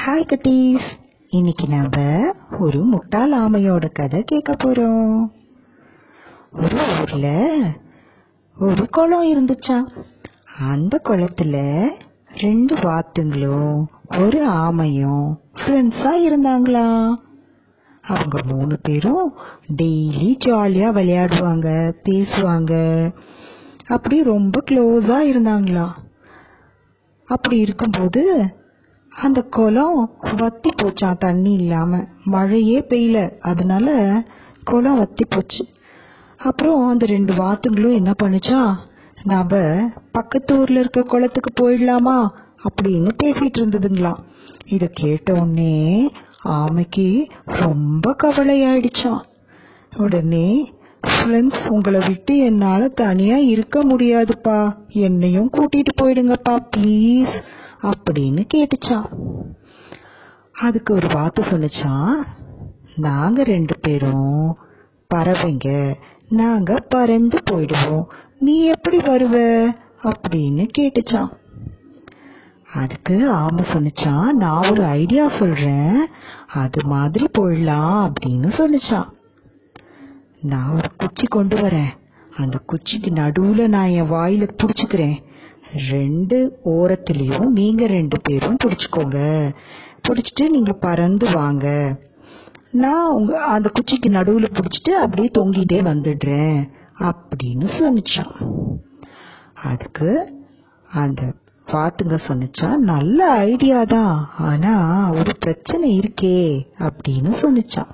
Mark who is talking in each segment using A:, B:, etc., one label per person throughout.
A: hi குட்டீஸ் இன்னைக்கு நாம ஒரு முட்டாள் ஆமையோட கதை கேட்க போறோம் ஒரு ஊர்ல ஒரு குளம் இருந்துச்சாம் அந்த குளத்துல ரெண்டு வாத்துங்களும் ஒரு ஆமையும் ஃப்ரெண்ட்ஸா இருந்தாங்களாம் அவங்க மூணு பேரும் டெய்லி ஜாலியா விளையாடுவாங்க பேசுவாங்க அப்படி ரொம்ப க்ளோஸா இருந்தாங்களாம் அப்படி இருக்கும்போது அந்த குளம் வத்தி போச்சான் தண்ணி இல்லாம மழையே பெய்யல அதனால குளம் வத்தி போச்சு அப்புறம் அந்த ரெண்டு வாத்துங்களும் என்ன பண்ணுச்சா நாம பக்கத்து ஊர்ல இருக்க குளத்துக்கு போயிடலாமா அப்படின்னு பேசிட்டு இருந்ததுங்களாம் இத கேட்ட உடனே ஆமைக்கு ரொம்ப கவலையாயிடுச்சான் உடனே ஃப்ரெண்ட்ஸ் உங்களை விட்டு என்னால தனியா இருக்க முடியாதுப்பா என்னையும் கூட்டிட்டு போயிடுங்கப்பா ப்ளீஸ் அப்படின்னு கேட்டுச்சான் அதுக்கு ஒரு வார்த்தை சொன்னுச்சான் நாங்க ரெண்டு பேரும் பறவைங்க நாங்க பறந்து போயிடுவோம் நீ எப்படி வருவ அப்படின்னு கேட்டுச்சான் அதுக்கு ஆமை சொன்னுச்சான் நான் ஒரு ஐடியா சொல்றேன் அது மாதிரி போயிடலாம் அப்படின்னு சொன்னுச்சான் நான் ஒரு குச்சி கொண்டு வரேன் அந்த குச்சிக்கு நடுவுல நான் என் வாயில புடிச்சுக்கிறேன் ரெண்டு ஓரத்திலையும் நீங்க ரெண்டு பேரும் புடிச்சுக்கோங்க புடிச்சிட்டு நீங்க பறந்து வாங்க நான் உங்க அந்த குச்சிக்கு நடுவுல புடிச்சிட்டு அப்படியே தொங்கிட்டே வந்துடுறேன் அப்படின்னு சொன்னிச்சான் அதுக்கு அந்த பாத்துங்க சொன்னிச்சா நல்ல ஐடியா தான் ஆனா ஒரு பிரச்சனை இருக்கே அப்படின்னு சொன்னிச்சான்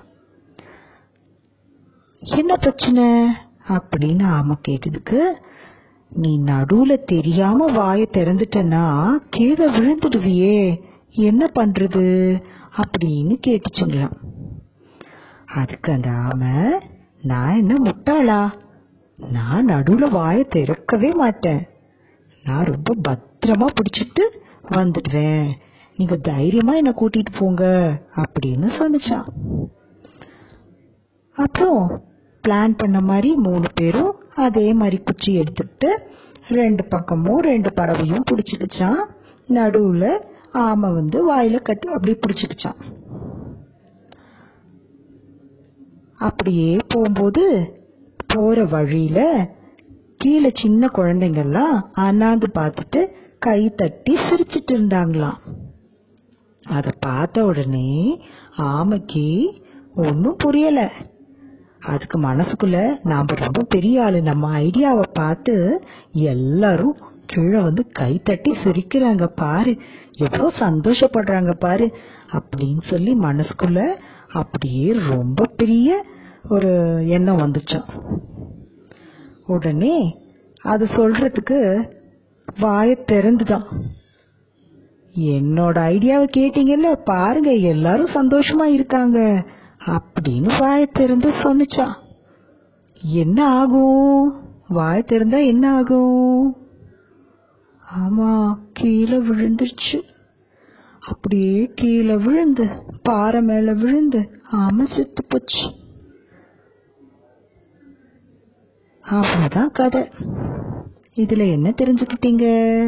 A: என்ன பிரச்சனை அப்படின்னு ஆமா கேட்டதுக்கு நீ நடுவுல தெரியாம வாய திறந்துட்டனா கீழே விழுந்துடுவியே என்ன பண்றது அப்படின்னு கேட்டுச்சுங்களாம் அதுக்கு அந்த ஆமை நான் என்ன முட்டாளா நான் நடுவுல வாய திறக்கவே மாட்டேன் நான் ரொம்ப பத்திரமா பிடிச்சிட்டு வந்துடுவேன் நீங்க தைரியமா என்ன கூட்டிட்டு போங்க அப்படின்னு சொன்னிச்சான் அப்புறம் பிளான் பண்ண மாதிரி மூணு பேரும் அதே மாதிரி குச்சி எடுத்துட்டு ரெண்டு பக்கமும் ரெண்டு பறவையும் பிடிச்சிக்கிச்சான் நடுவுல ஆமை வந்து வாயில கட்டு அப்படியே பிடிச்சிக்கிச்சான் அப்படியே போகும்போது போற வழியில கீழே சின்ன குழந்தைங்கெல்லாம் அண்ணாந்து பார்த்துட்டு கை தட்டி சிரிச்சிட்டு இருந்தாங்களாம் அத பார்த்த உடனே ஆமைக்கு ஒன்னும் புரியல அதுக்கு மனசுக்குள்ள நாம ரொம்ப பெரிய ஆளு நம்ம ஐடியாவை பார்த்து எல்லாரும் கீழே வந்து கை தட்டி சிரிக்கிறாங்க பாரு எவ்வளவு சந்தோஷப்படுறாங்க பாரு அப்படின்னு சொல்லி மனசுக்குள்ள அப்படியே ரொம்ப பெரிய ஒரு எண்ணம் வந்துச்சான் உடனே அது சொல்றதுக்கு வாய திறந்துதான் என்னோட ஐடியாவை கேட்டீங்கல்ல பாருங்க எல்லாரும் சந்தோஷமா இருக்காங்க அப்படின்னு வாய திறந்து சொன்னிச்சான் என்ன ஆகும் வாய திறந்தா என்ன ஆகும் ஆமா கீழே விழுந்துருச்சு அப்படியே கீழே விழுந்து பாறை மேல விழுந்து ஆமா செத்து போச்சு அவ்வளவுதான் கதை இதுல என்ன தெரிஞ்சுக்கிட்டீங்க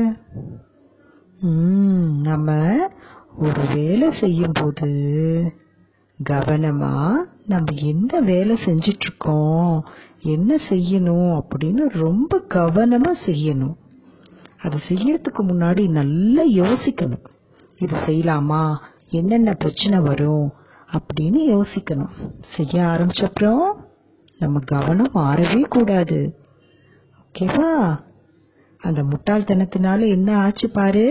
A: ம் நம்ம ஒரு வேலை செய்யும் போது கவனமா நம்ம எந்த வேலை செஞ்சிட்டு இருக்கோம் என்ன செய்யணும் அப்படின்னு ரொம்ப கவனமா செய்யணும் அதை செய்யறதுக்கு முன்னாடி நல்லா யோசிக்கணும் இது செய்யலாமா என்னென்ன பிரச்சனை வரும் அப்படின்னு யோசிக்கணும் செய்ய ஆரம்பிச்ச அப்புறம் நம்ம கவனம் மாறவே கூடாது ஓகேவா அந்த முட்டாள்தனத்தினால என்ன ஆச்சு பாரு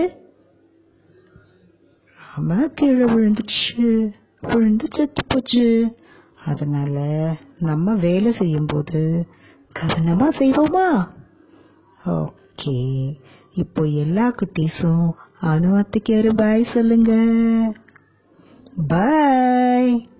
A: ஆமா கீழே விழுந்துச்சு விழுந்து செத்து போச்சு அதனால நம்ம வேலை செய்யும் போது கவனமா செய்வோமா ஓகே இப்போ எல்லா குட்டீஸும் அனுவத்துக்கு பாய் சொல்லுங்க பாய்